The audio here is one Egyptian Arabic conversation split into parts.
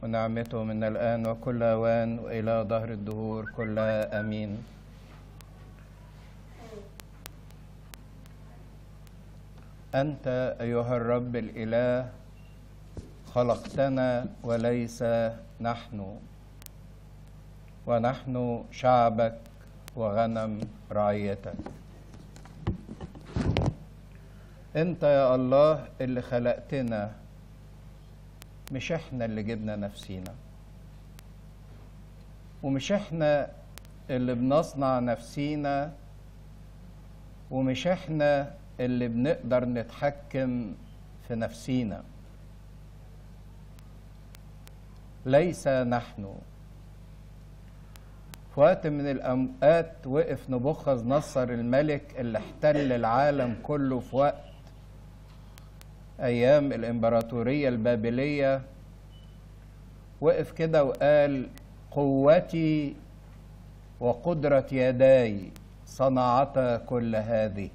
ونعمته من الآن وكل أوان وإلى ظهر الدهور كلها آمين أنت أيها الرب الإله خلقتنا وليس نحن ونحن شعبك وغنم رعيتك انت يا الله اللي خلقتنا مش احنا اللي جبنا نفسينا ومش احنا اللي بنصنع نفسينا ومش احنا اللي بنقدر نتحكم في نفسينا ليس نحن في وقت من الأوقات وقف نبوخذ نصر الملك اللي احتل العالم كله في وقت أيام الإمبراطورية البابلية وقف كده وقال قوتي وقدرة يداي صنعتا كل هذه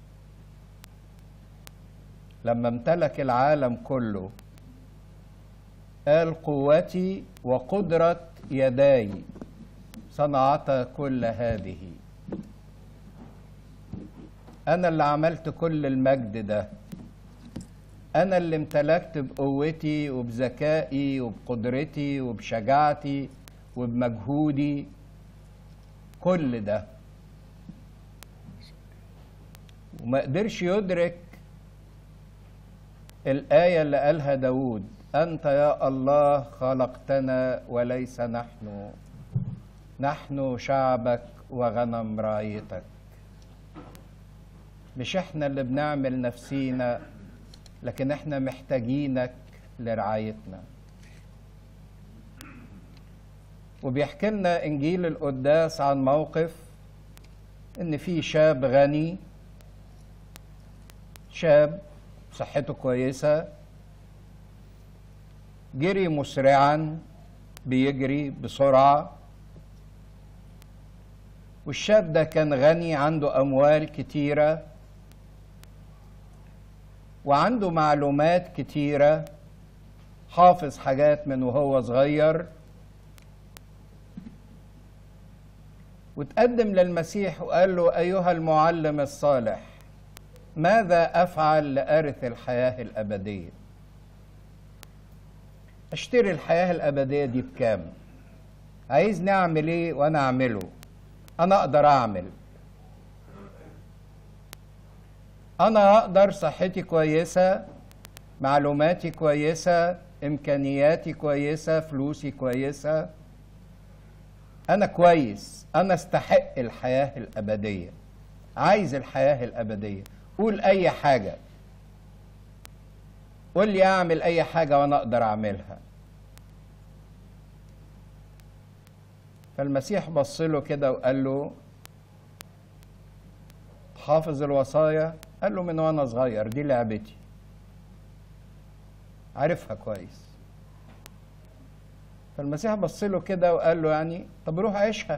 لما امتلك العالم كله قال قوتي وقدرة يداي صنعتا كل هذه أنا اللي عملت كل المجد ده أنا اللي امتلكت بقوتي وبذكائي وبقدرتي وبشجاعتي وبمجهودي كل ده وما قدرش يدرك الآية اللي قالها داود أنت يا الله خلقتنا وليس نحن نحن شعبك وغنم رايتك مش احنا اللي بنعمل نفسينا لكن احنا محتاجينك لرعايتنا وبيحكي لنا انجيل القداس عن موقف ان في شاب غني شاب صحته كويسه جري مسرعا بيجري بسرعه والشاب ده كان غني عنده اموال كتيره وعنده معلومات كتيره حافظ حاجات من وهو صغير وتقدم للمسيح وقال له ايها المعلم الصالح ماذا افعل لارث الحياه الابديه اشتري الحياه الابديه دي بكام عايزني اعمل ايه وانا اعمله انا اقدر اعمل انا اقدر صحتي كويسه معلوماتي كويسه امكانياتي كويسه فلوسي كويسه انا كويس انا استحق الحياه الابديه عايز الحياه الابديه قول اي حاجه قول لي اعمل اي حاجه وانا اقدر اعملها فالمسيح بص له كده وقال له حافظ الوصايا قال له من وانا صغير دي لعبتي عارفها كويس فالمسيح بص له كده وقال له يعني طب روح عيشها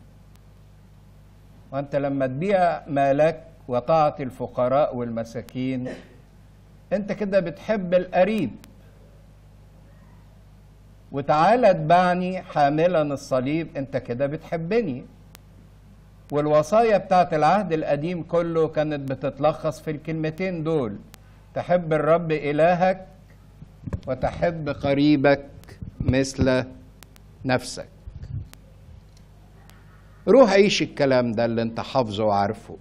وانت لما تبيع مالك وتعطي الفقراء والمساكين انت كده بتحب القريب وتعالى اتبعني حاملا الصليب انت كده بتحبني والوصايا بتاعت العهد القديم كله كانت بتتلخص في الكلمتين دول تحب الرب إلهك وتحب قريبك مثل نفسك روح عيش الكلام ده اللي انت حافظه وعارفه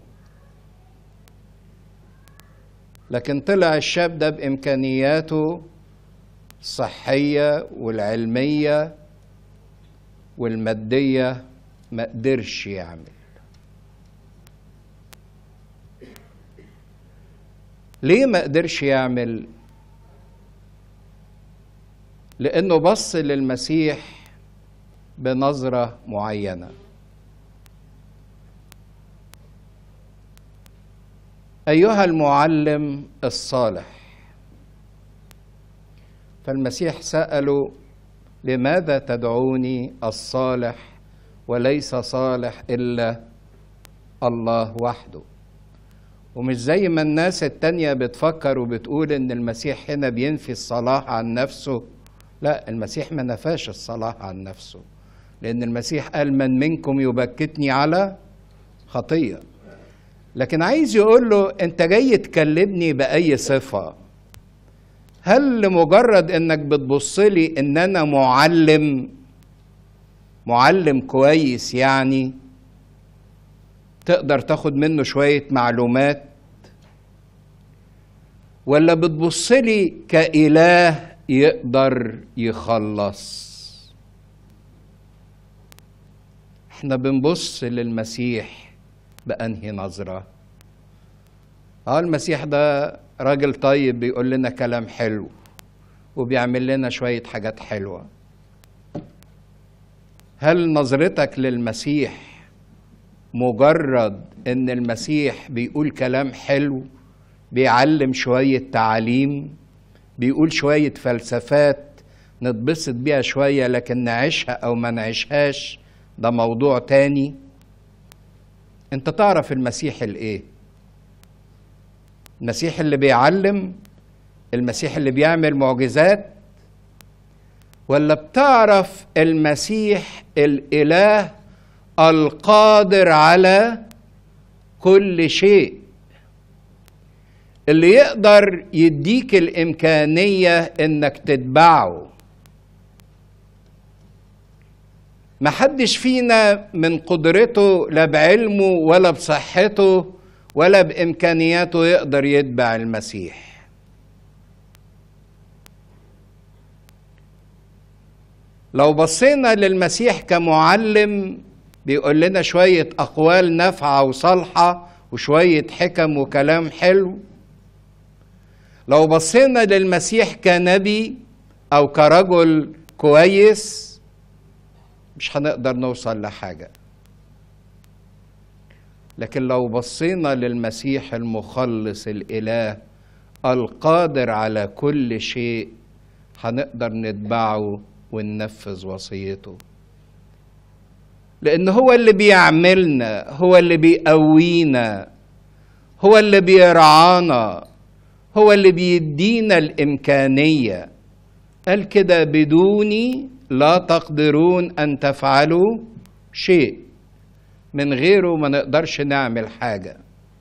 لكن طلع الشاب ده بإمكانياته الصحية والعلمية والمادية ما قدرش يعمل ليه ما قدرش يعمل لانه بص للمسيح بنظره معينه ايها المعلم الصالح فالمسيح ساله لماذا تدعوني الصالح وليس صالح الا الله وحده ومش زي ما الناس التانية بتفكر وبتقول ان المسيح هنا بينفي الصلاح عن نفسه لا المسيح ما نفاش الصلاة عن نفسه لأن المسيح قال من منكم يبكتني على خطية لكن عايز يقول له أنت جاي تكلمني بأي صفة هل لمجرد انك بتبص لي ان انا معلم معلم كويس يعني تقدر تاخد منه شويه معلومات ولا بتبص لي كاله يقدر يخلص احنا بنبص للمسيح بانهي نظره اه المسيح ده راجل طيب بيقول لنا كلام حلو وبيعمل لنا شوية حاجات حلوة هل نظرتك للمسيح مجرد ان المسيح بيقول كلام حلو بيعلم شوية تعاليم بيقول شوية فلسفات نتبسط بيها شوية لكن نعيشها او ما نعيشهاش ده موضوع تاني انت تعرف المسيح الايه المسيح اللي بيعلم المسيح اللي بيعمل معجزات ولا بتعرف المسيح الاله القادر على كل شيء اللي يقدر يديك الامكانيه انك تتبعه محدش فينا من قدرته لا بعلمه ولا بصحته ولا بامكانياته يقدر يتبع المسيح لو بصينا للمسيح كمعلم بيقول لنا شويه اقوال نافعه وصالحه وشويه حكم وكلام حلو لو بصينا للمسيح كنبي او كرجل كويس مش هنقدر نوصل لحاجه لكن لو بصينا للمسيح المخلص الاله القادر على كل شيء هنقدر نتبعه وننفذ وصيته لان هو اللي بيعملنا هو اللي بيقوينا هو اللي بيرعانا هو اللي بيدينا الامكانيه قال كده بدوني لا تقدرون ان تفعلوا شيء من غيره ما نقدرش نعمل حاجه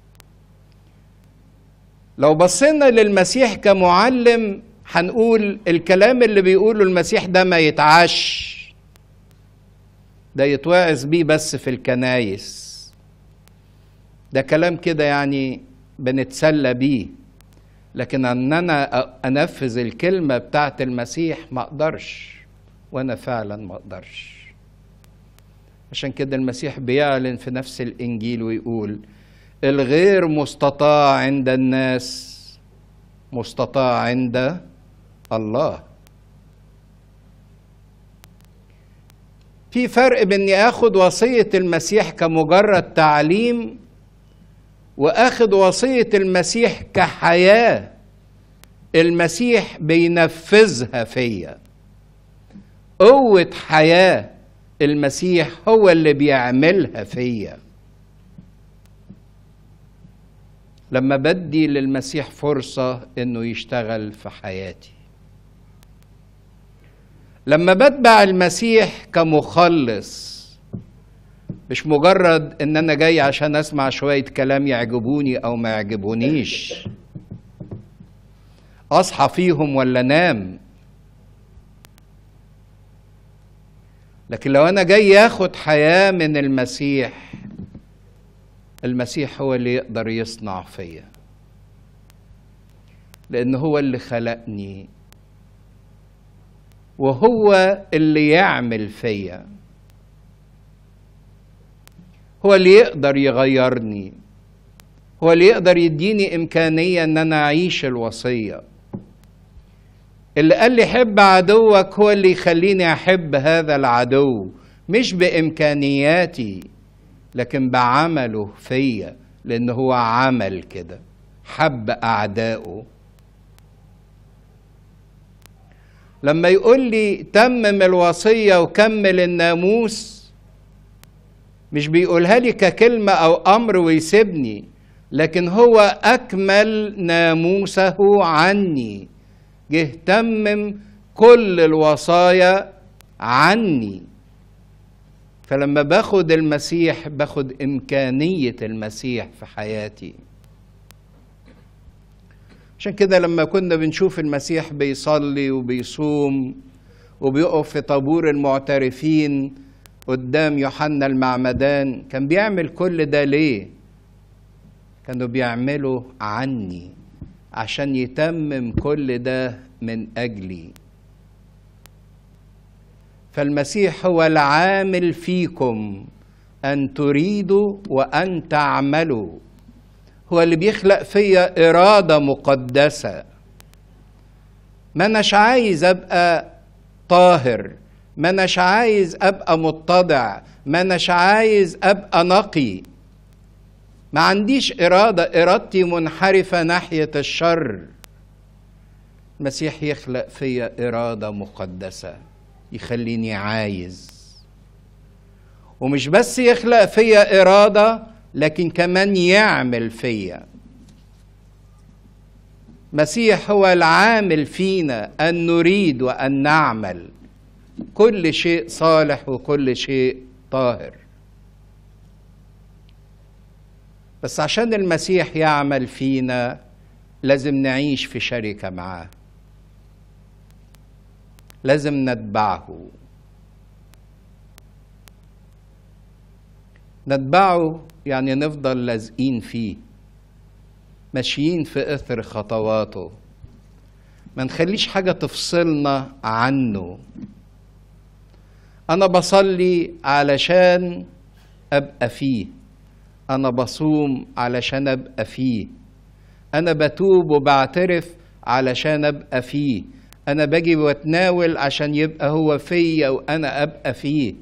لو بصينا للمسيح كمعلم هنقول الكلام اللي بيقوله المسيح ده ما يتعش ده يتواعظ بيه بس في الكنايس ده كلام كده يعني بنتسلى بيه لكن ان انا انفذ الكلمه بتاعت المسيح ما اقدرش وانا فعلا ما اقدرش عشان كده المسيح بيعلن في نفس الانجيل ويقول الغير مستطاع عند الناس مستطاع عند الله في فرق بين اني اخد وصيه المسيح كمجرد تعليم واخد وصيه المسيح كحياه المسيح بينفذها فيا قوه حياه المسيح هو اللي بيعملها فيا لما بدي للمسيح فرصه انه يشتغل في حياتي لما بتبع المسيح كمخلص مش مجرد ان انا جاي عشان اسمع شويه كلام يعجبوني او ما يعجبونيش اصحى فيهم ولا انام لكن لو انا جاي اخد حياه من المسيح المسيح هو اللي يقدر يصنع فيا لان هو اللي خلقني وهو اللي يعمل فيا هو اللي يقدر يغيرني هو اللي يقدر يديني امكانيه ان انا اعيش الوصيه اللي قال لي حب عدوك هو اللي يخليني احب هذا العدو مش بامكانياتي لكن بعمله فيا لان هو عمل كده حب اعدائه لما يقول لي تمم الوصيه وكمل الناموس مش بيقولها لي ككلمه او امر ويسيبني لكن هو اكمل ناموسه عني جه تمم كل الوصايا عني فلما باخد المسيح باخد إمكانية المسيح في حياتي عشان كده لما كنا بنشوف المسيح بيصلي وبيصوم وبيقف في طابور المعترفين قدام يوحنا المعمدان كان بيعمل كل ده ليه كانوا بيعملوا عني عشان يتمم كل ده من اجلي فالمسيح هو العامل فيكم ان تريدوا وان تعملوا هو اللي بيخلق فيا اراده مقدسه ما اناش عايز ابقى طاهر ما اناش عايز ابقى متضع ما اناش عايز ابقى نقي ما عنديش اراده ارادتي منحرفه ناحيه الشر المسيح يخلق فيا اراده مقدسه يخليني عايز ومش بس يخلق فيا اراده لكن كمان يعمل فيا مسيح هو العامل فينا ان نريد وان نعمل كل شيء صالح وكل شيء طاهر بس عشان المسيح يعمل فينا لازم نعيش في شركه معاه لازم نتبعه نتبعه يعني نفضل لازقين فيه ماشيين في اثر خطواته ما نخليش حاجه تفصلنا عنه انا بصلي علشان ابقى فيه انا بصوم علشان ابقى فيه انا بتوب وبعترف علشان ابقى فيه انا باجي واتناول عشان يبقى هو فيا وانا ابقى فيه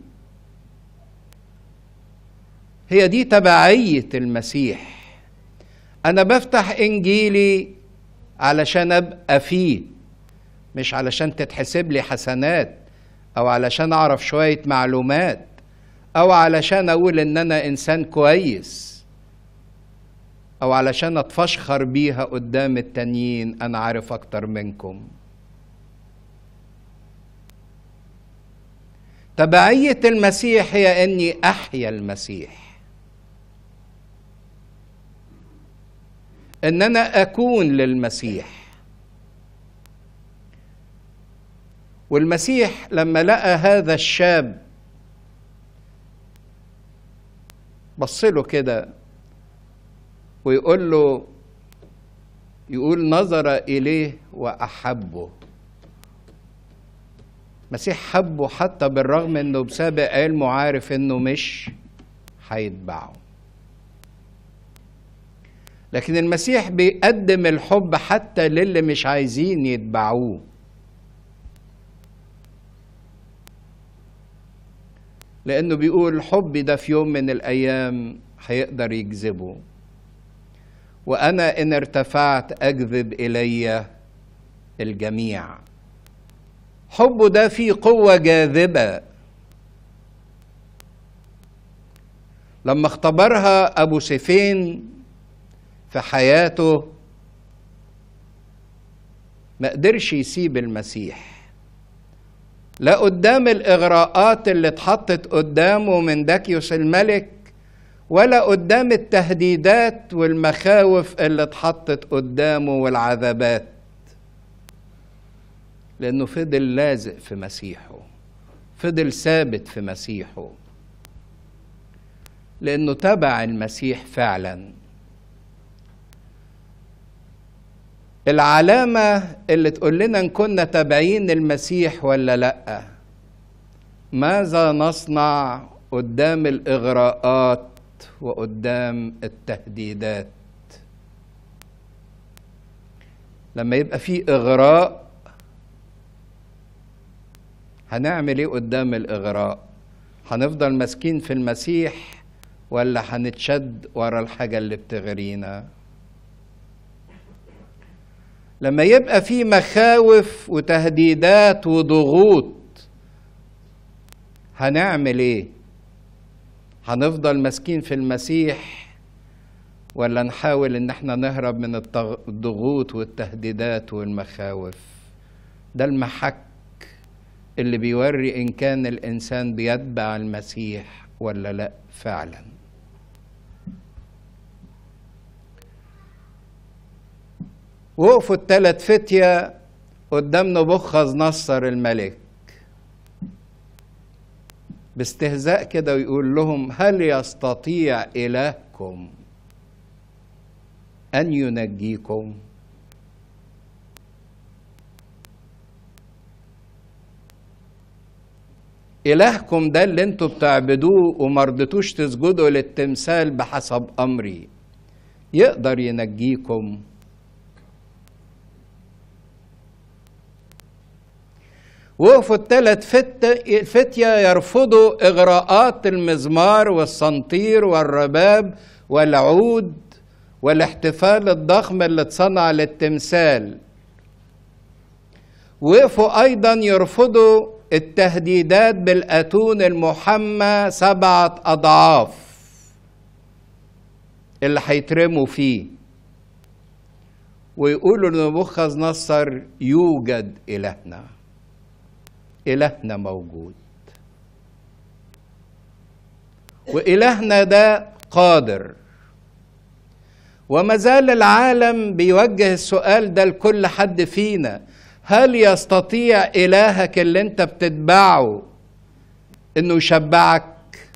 هي دي تبعيه المسيح انا بفتح انجيلي علشان ابقى فيه مش علشان تتحسب لي حسنات او علشان اعرف شويه معلومات او علشان اقول ان انا انسان كويس او علشان اتفشخر بيها قدام التانيين انا عارف اكتر منكم تبعيه المسيح هي اني احيا المسيح ان انا اكون للمسيح والمسيح لما لقى هذا الشاب بص له كده ويقول له يقول نظر اليه واحبه المسيح حبه حتى بالرغم انه بسابق علمه عارف انه مش هيتبعه لكن المسيح بيقدم الحب حتى للي مش عايزين يتبعوه لانه بيقول الحب ده في يوم من الايام هيقدر يجذبه وانا ان ارتفعت اجذب الي الجميع حبه ده فيه قوه جاذبه لما اختبرها ابو سيفين في حياته ما قدرش يسيب المسيح لا قدام الاغراءات اللي اتحطت قدامه من داكيوس الملك ولا قدام التهديدات والمخاوف اللي اتحطت قدامه والعذابات لانه فضل لازق في مسيحه فضل ثابت في مسيحه لانه تبع المسيح فعلا العلامة اللي تقول لنا إن كنا تابعين المسيح ولا لأ ماذا نصنع قدام الإغراءات وقدام التهديدات لما يبقى في إغراء هنعمل إيه قدام الإغراء هنفضل ماسكين في المسيح ولا هنتشد ورا الحاجة اللي بتغرينا لما يبقى في مخاوف وتهديدات وضغوط هنعمل ايه هنفضل ماسكين في المسيح ولا نحاول ان احنا نهرب من الضغوط والتهديدات والمخاوف ده المحك اللي بيوري ان كان الانسان بيتبع المسيح ولا لا فعلا وقفوا الثلاث فتية قدام نبوخذ نصر الملك باستهزاء كده ويقول لهم هل يستطيع إلهكم أن ينجيكم إلهكم ده اللي انتوا بتعبدوه ومرضتوش تسجدوا للتمثال بحسب أمري يقدر ينجيكم وقفوا الثلاث فت... فتية يرفضوا إغراءات المزمار والصنطير والرباب والعود والاحتفال الضخم اللي اتصنع للتمثال وقفوا أيضا يرفضوا التهديدات بالأتون المحمى سبعة أضعاف اللي هيترموا فيه ويقولوا لنبوخذ نصر يوجد إلهنا إلهنا موجود وإلهنا ده قادر وما زال العالم بيوجه السؤال ده لكل حد فينا هل يستطيع إلهك اللي أنت بتتبعه إنه يشبعك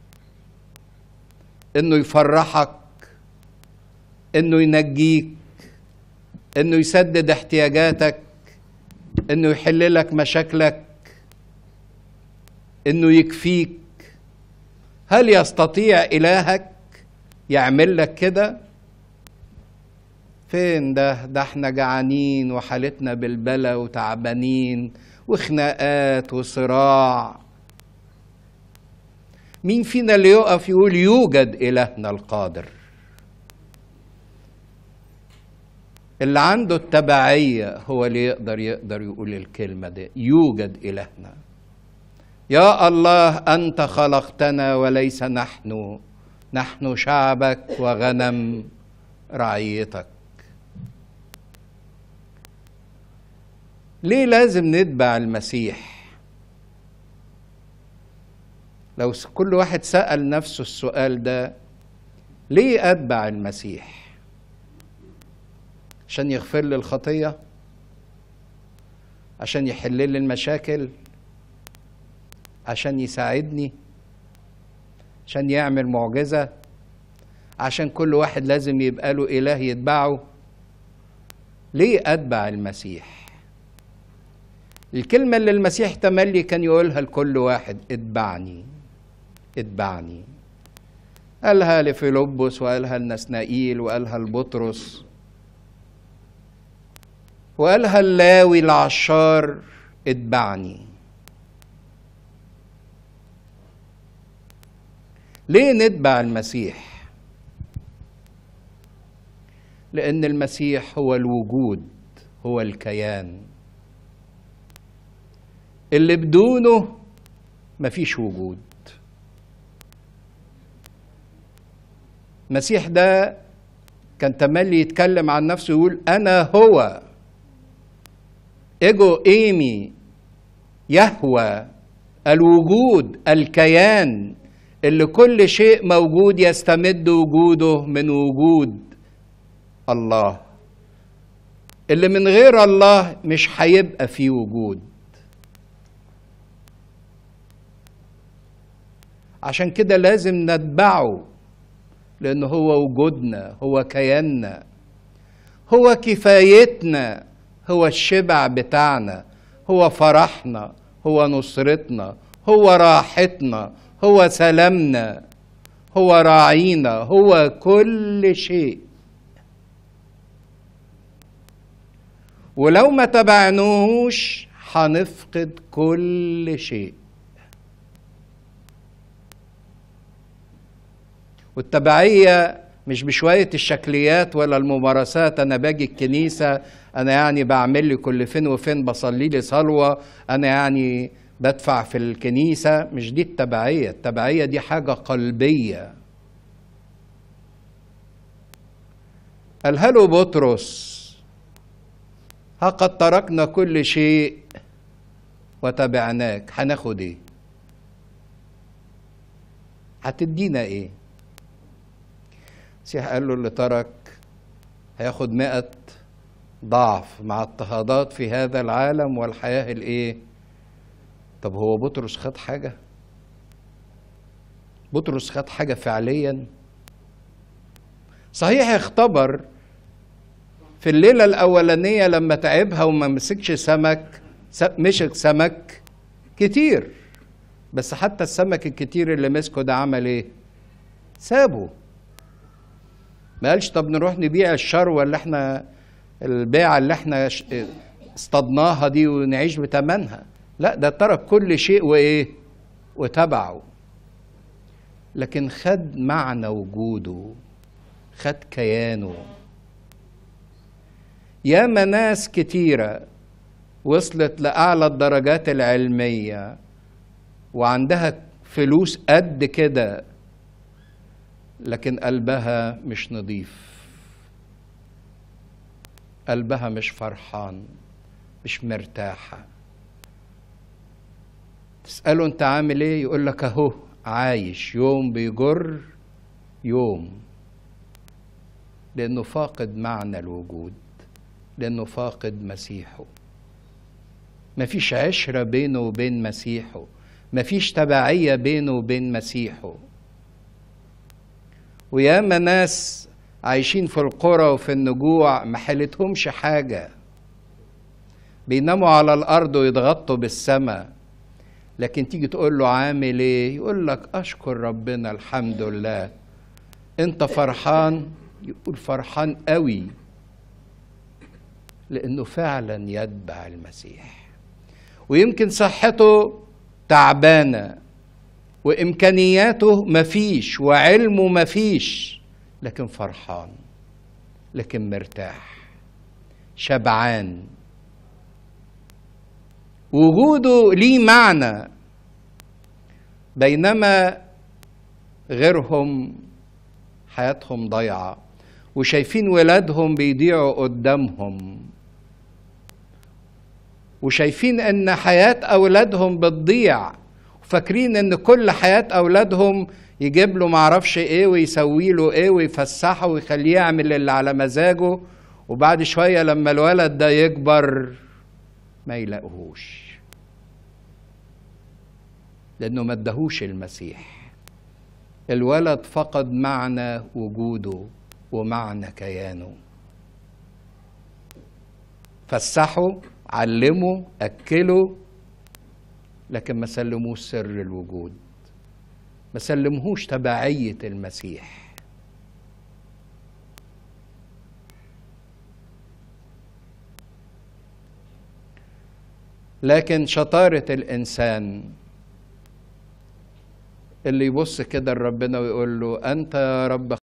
إنه يفرحك إنه ينجيك إنه يسدد احتياجاتك إنه يحل لك مشاكلك انه يكفيك هل يستطيع الهك يعمل لك كده فين ده ده احنا جعانين وحالتنا بالبلا وتعبانين وخناقات وصراع مين فينا اللي يقف يقول يوجد الهنا القادر اللي عنده التبعيه هو اللي يقدر يقدر يقول الكلمه دي يوجد الهنا يا الله انت خلقتنا وليس نحن نحن شعبك وغنم رعيتك ليه لازم نتبع المسيح لو كل واحد سال نفسه السؤال ده ليه اتبع المسيح عشان يغفر لي الخطيه عشان يحل لي المشاكل عشان يساعدني عشان يعمل معجزة عشان كل واحد لازم يبقى له إله يتبعه ليه أتبع المسيح الكلمة اللي المسيح تملي كان يقولها لكل واحد اتبعني اتبعني قالها لفيلبس وقالها لنسنائيل وقالها لبطرس وقالها اللاوي العشار اتبعني ليه نتبع المسيح لان المسيح هو الوجود هو الكيان اللي بدونه مفيش وجود المسيح ده كان تملي يتكلم عن نفسه يقول انا هو ايجو ايمي يهوى الوجود الكيان اللي كل شيء موجود يستمد وجوده من وجود الله اللي من غير الله مش هيبقى فيه وجود عشان كده لازم نتبعه لأن هو وجودنا هو كياننا هو كفايتنا هو الشبع بتاعنا هو فرحنا هو نصرتنا هو راحتنا هو سلامنا هو راعينا هو كل شيء ولو ما تبعنوش هنفقد كل شيء والتبعية مش بشوية الشكليات ولا الممارسات أنا باجي الكنيسة أنا يعني بعمل لي كل فين وفين بصلي لي صلوة أنا يعني بدفع في الكنيسة مش دي التبعية التبعية دي حاجة قلبية قالها له بطرس ها قد تركنا كل شيء وتبعناك هناخد ايه هتدينا ايه المسيح قال له اللي ترك هياخد مئة ضعف مع اضطهادات في هذا العالم والحياة الايه طب هو بطرس خد حاجة بطرس خد حاجة فعليا صحيح اختبر في الليلة الأولانية لما تعبها وما مسكش سمك مسك سمك كتير بس حتى السمك الكتير اللي مسكه ده عمل ايه؟ سابه ما قالش طب نروح نبيع الشروة اللي احنا البيعة اللي احنا اصطادناها دي ونعيش بتمنها لا ده ترك كل شيء وايه وتبعه لكن خد معنى وجوده خد كيانه ياما ناس كتيرة وصلت لأعلى الدرجات العلمية وعندها فلوس قد كده لكن قلبها مش نظيف قلبها مش فرحان مش مرتاحة تسأله انت عامل ايه يقول لك اهو عايش يوم بيجر يوم لانه فاقد معنى الوجود لانه فاقد مسيحه مفيش عشرة بينه وبين مسيحه مفيش تبعية بينه وبين مسيحه وياما ناس عايشين في القرى وفي النجوع ما حلتهمش حاجة بيناموا على الأرض ويتغطوا بالسماء لكن تيجي تقول له عامل ايه يقول لك اشكر ربنا الحمد لله انت فرحان يقول فرحان قوي لانه فعلا يتبع المسيح ويمكن صحته تعبانه وامكانياته مفيش وعلمه مفيش لكن فرحان لكن مرتاح شبعان وجوده ليه معنى بينما غيرهم حياتهم ضايعه وشايفين ولادهم بيضيعوا قدامهم وشايفين ان حياه اولادهم بتضيع وفاكرين ان كل حياه اولادهم يجيب له معرفش ايه ويسوي له ايه ويفسحه ويخليه يعمل اللي على مزاجه وبعد شويه لما الولد ده يكبر ما يلاقوهوش لانه ما ادهوش المسيح الولد فقد معنى وجوده ومعنى كيانه فسحه علمه اكله لكن ما سلموش سر الوجود ما سلمهوش تبعيه المسيح لكن شطاره الانسان اللي يبص كده لربنا ويقول له انت يا رب